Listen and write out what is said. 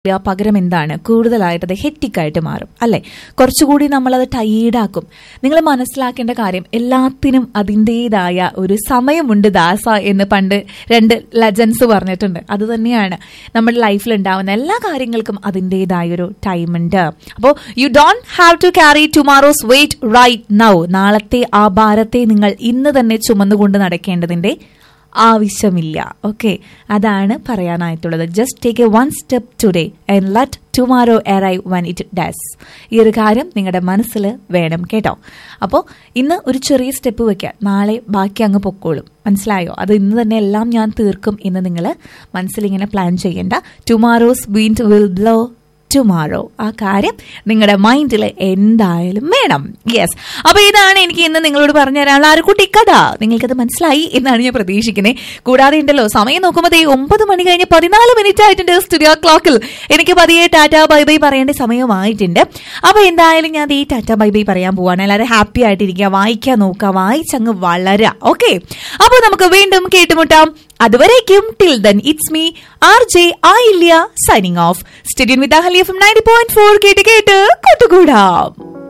പകരം എന്താണ് കൂടുതലായിട്ട് അത് ഹെറ്റിക്കായിട്ട് മാറും അല്ലെ കുറച്ചുകൂടി നമ്മളത് ടൈഡാക്കും നിങ്ങൾ മനസ്സിലാക്കേണ്ട കാര്യം എല്ലാത്തിനും അതിൻ്റെതായ ഒരു സമയമുണ്ട് ദാസ എന്ന് പണ്ട് രണ്ട് ലെജൻസ് പറഞ്ഞിട്ടുണ്ട് അത് തന്നെയാണ് നമ്മുടെ ലൈഫിൽ ഉണ്ടാവുന്ന എല്ലാ കാര്യങ്ങൾക്കും അതിൻ്റെതായ ഒരു ടൈമുണ്ട് അപ്പോൾ you don't have to carry tomorrow's weight right now നാളത്തെ ആ ഭാരത്തെ നിങ്ങൾ ഇന്ന് തന്നെ ചുമന്നുകൊണ്ട് നടക്കേണ്ടതിന്റെ ആവശ്യമില്ല ഓക്കെ അതാണ് പറയാനായിട്ടുള്ളത് just take a one step today and let tomorrow arrive when it does ഈ ഒരു കാര്യം നിങ്ങളുടെ മനസ്സിൽ വേണം കേട്ടോ അപ്പോൾ ഇന്ന് ഒരു ചെറിയ സ്റ്റെപ്പ് വെക്കുക നാളെ ബാക്കി അങ്ങ് പൊക്കോളും മനസ്സിലായോ അത് ഇന്ന് തന്നെ എല്ലാം ഞാൻ തീർക്കും എന്ന് നിങ്ങൾ മനസ്സിലിങ്ങനെ പ്ലാൻ ചെയ്യേണ്ട tomorrow's wind will blow tomorrow ആ കാര്യം നിങ്ങളുടെ മൈൻഡിൽ എന്തായാലും വേണം യെസ് അപ്പൊ ഇതാണ് എനിക്ക് ഇന്ന് നിങ്ങളോട് പറഞ്ഞു തരാനുള്ള ആ ഒരു കുട്ടി കഥ നിങ്ങൾക്കത് മനസ്സിലായി എന്നാണ് ഞാൻ പ്രതീക്ഷിക്കുന്നത് കൂടാതെ ഉണ്ടല്ലോ സമയം നോക്കുമ്പോൾ ദേ ഒമ്പത് മണി കഴിഞ്ഞ് പതിനാല് മിനിറ്റ് ആയിട്ടുണ്ട് സ്റ്റുഡിയോ ക്ലോക്കിൽ എനിക്ക് പതിയെ ടാറ്റ ബൈ ബൈ പറയേണ്ട സമയമായിട്ടുണ്ട് അപ്പൊ എന്തായാലും ഞാൻ ഈ ടാറ്റ ബൈ ബൈ പറയാൻ പോവാണ് എല്ലാവരും ഹാപ്പി ആയിട്ടിരിക്കുക വായിക്കാൻ നോക്കുക വായിച്ചങ്ങ് വളരാ ഓക്കെ അപ്പൊ നമുക്ക് വീണ്ടും കേട്ടുമുട്ടാം അതുവരേക്കും till then it's me R J Ayilya signing off stadium with Ahalia from ninety point four കേട്ട് കേട്ട് കൂട്ടുകൂടാം